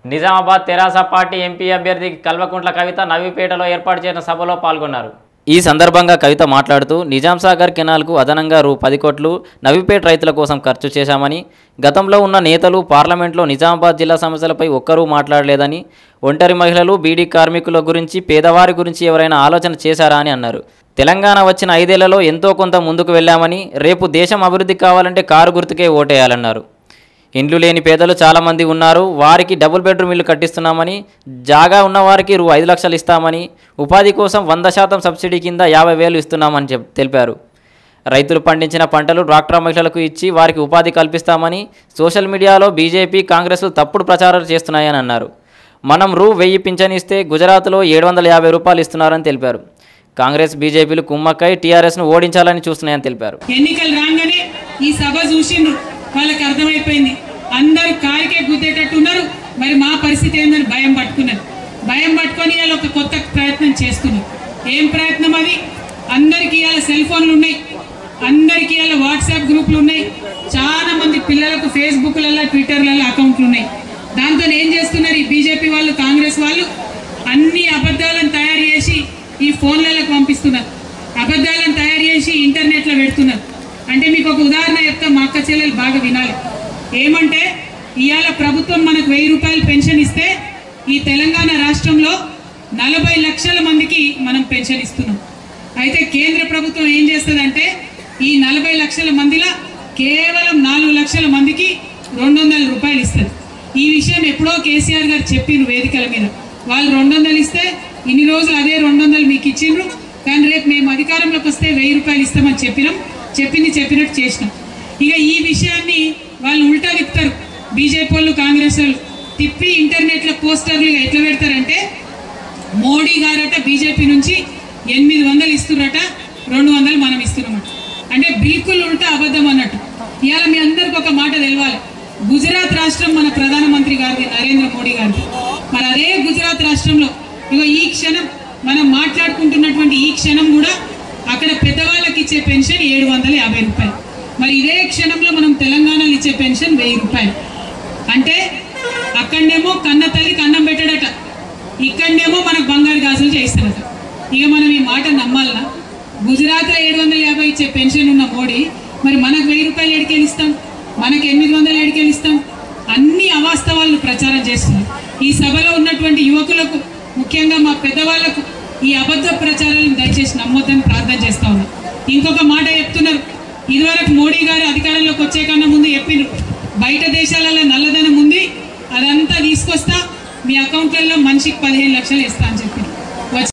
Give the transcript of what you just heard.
నిజామాబాద్ తెరాస party MP అభ్యర్థి కల్వకుంట్ల కవిత నవీపేటలో ఏర్పాటు చేసిన సభలో పాల్గొన్నారు ఈ సందర్భంగా కవిత మాట్లాడుతూ నిజాం సాగర్ కెనాల్కు అదనంగా రూ పది కోట్లు నవీపేట రైతుల కోసం ఖర్చు చేశామని గతంలో ఉన్న నేతలు పార్లమెంట్లో నిజామాబాద్ జిల్లా సమస్యలపై ఒక్కరూ మాట్లాడలేదని ఒంటరి మహిళలు బీడీ కార్మికుల గురించి పేదవారి గురించి ఎవరైనా ఆలోచన చేశారా అని అన్నారు తెలంగాణ వచ్చిన ఐదేళ్లలో ఎంతో కొంత ముందుకు వెళ్ళామని రేపు దేశం అభివృద్ధి కావాలంటే కారు గుర్తుకే ఓటేయాలన్నారు ఇండ్లు లేని పేదలు చాలామంది ఉన్నారు వారికి డబుల్ బెడ్రూమ్ ఇల్లు కట్టిస్తున్నామని జాగా ఉన్నవారికి రూ ఐదు లక్షలు ఇస్తామని ఉపాధి కోసం వంద శాతం సబ్సిడీ కింద యాభై వేలు ఇస్తున్నామని చెప్ తెలిపారు రైతులు పండించిన పంటలు డ్వాక్రా మహిళలకు ఇచ్చి వారికి ఉపాధి కల్పిస్తామని సోషల్ మీడియాలో బీజేపీ కాంగ్రెస్లు తప్పుడు ప్రచారాలు చేస్తున్నాయని అన్నారు మనం రూ వెయ్యి పింఛన్ ఇస్తే గుజరాత్లో ఏడు వందల యాభై రూపాయలు ఇస్తున్నారని తెలిపారు కాంగ్రెస్ బీజేపీలు కుమ్మక్కై టీఆర్ఎస్ను ఓడించాలని చూస్తున్నాయని తెలిపారు ఎన్నికలు రాగానే ఈ సభ చూసిండ్రు వాళ్ళకి అర్థమైపోయింది అందరూ కారికే గుద్దేటట్టు ఉన్నారు మరి మా పరిస్థితి ఏందని భయం పట్టుకున్నారు భయం పట్టుకొని వాళ్ళు ఒక కొత్త ప్రయత్నం చేస్తున్నారు ఏం ప్రయత్నం అది అందరికీ ఇవాళ సెల్ ఫోన్లు ఉన్నాయి అందరికీ ఇవాళ వాట్సాప్ గ్రూపులు ఉన్నాయి చాలా మంది పిల్లలకు ఫేస్బుక్లలో ట్విట్టర్లలో అకౌంట్లు ఉన్నాయి దాంతో ఏం చేస్తున్నారు ఈ బీజేపీ వాళ్ళు కాంగ్రెస్ వాళ్ళు అన్ని అబద్ధాలను తయారు చేసి ఈ ఫోన్లకు పంపిస్తున్నారు అబద్ధాలను తయారు చేసి ఇంటర్నెట్లో పెడుతున్నారు అంటే మీకు ఒక ఉదాహరణ చెప్తా మా అక్క చెల్లెలు బాగా వినాలి ఏమంటే ఇవాళ ప్రభుత్వం మనకు వెయ్యి రూపాయలు పెన్షన్ ఇస్తే ఈ తెలంగాణ రాష్ట్రంలో నలభై లక్షల మందికి మనం పెన్షన్ ఇస్తున్నాం అయితే కేంద్ర ప్రభుత్వం ఏం చేస్తుందంటే ఈ నలభై లక్షల మందిలో కేవలం నాలుగు లక్షల మందికి రెండు వందల రూపాయలు ఇస్తుంది ఈ విషయం ఎప్పుడో కేసీఆర్ గారు చెప్పిండ్రు వేదికల మీద వాళ్ళు రెండు వందలు ఇస్తే ఇన్ని రోజులు అదే రెండు వందలు మీకు ఇచ్చిండ్రు కానీ రేపు మేము అధికారంలోకి వస్తే వెయ్యి రూపాయలు ఇస్తామని చెప్పినాం చెప్పింది చెప్పినట్టు చేసినాం ఇక ఈ విషయాన్ని వాళ్ళు ఉల్టా తిప్పుతారు బీజేపీ వాళ్ళు కాంగ్రెస్ వాళ్ళు తిప్పి ఇంటర్నెట్లో పోస్టర్లు ఇక ఎట్లా పెడతారంటే మోడీ గారట బీజేపీ నుంచి ఎనిమిది వందలు ఇస్తున్నట రెండు వందలు మనం ఇస్తున్నామట అంటే బిల్కుల్ ఉల్టా అబద్ధం అన్నట్టు ఇవాళ మీ అందరికి ఒక మాట తెలవాలి గుజరాత్ రాష్ట్రం మన ప్రధానమంత్రి గారిది నరేంద్ర మోడీ గారిది మరి అదే గుజరాత్ రాష్ట్రంలో ఇగో ఈ క్షణం మనం మాట్లాడుకుంటున్నటువంటి ఈ క్షణం కూడా అక్కడ పెద్దవాళ్ళకి ఇచ్చే పెన్షన్ ఏడు వందల యాభై రూపాయలు మరి ఇదే క్షణంలో మనం తెలంగాణలో ఇచ్చే పెన్షన్ వెయ్యి రూపాయలు అంటే అక్కడనేమో కన్న తల్లికి అన్నం పెట్టాడట ఇక్కడనేమో మనకు బంగారు గాజులు చేస్తారట ఇక మనం ఈ మాట నమ్మాలనా గుజరాత్లో ఏడు వందల యాభై ఇచ్చే పెన్షన్ ఉన్న మోడీ మరి మనకు వెయ్యి రూపాయలు ఎడికెళ్ళి ఇస్తాం మనకు ఎనిమిది వందలు ఎడికెళ్ళి ఇస్తాం అన్ని అవాస్తవాలను ప్రచారం చేస్తున్నారు ఈ సభలో ఉన్నటువంటి యువకులకు ముఖ్యంగా మా పెద్దవాళ్లకు ఈ అబద్ధ ప్రచారాలను దయచేసి నమ్మొద్దని ప్రార్థన చేస్తా ఉన్నాం ఇంకొక మాట చెప్తున్నారు ఇదివరకు మోడీ గారు అధికారంలోకి వచ్చే కన్నా ముందు చెప్పిండ్రు బయట దేశాలలో నల్లధనం ఉంది అదంతా తీసుకొస్తా మీ అకౌంట్లలో మనిషికి పదిహేను లక్షలు ఇస్తా అని చెప్పి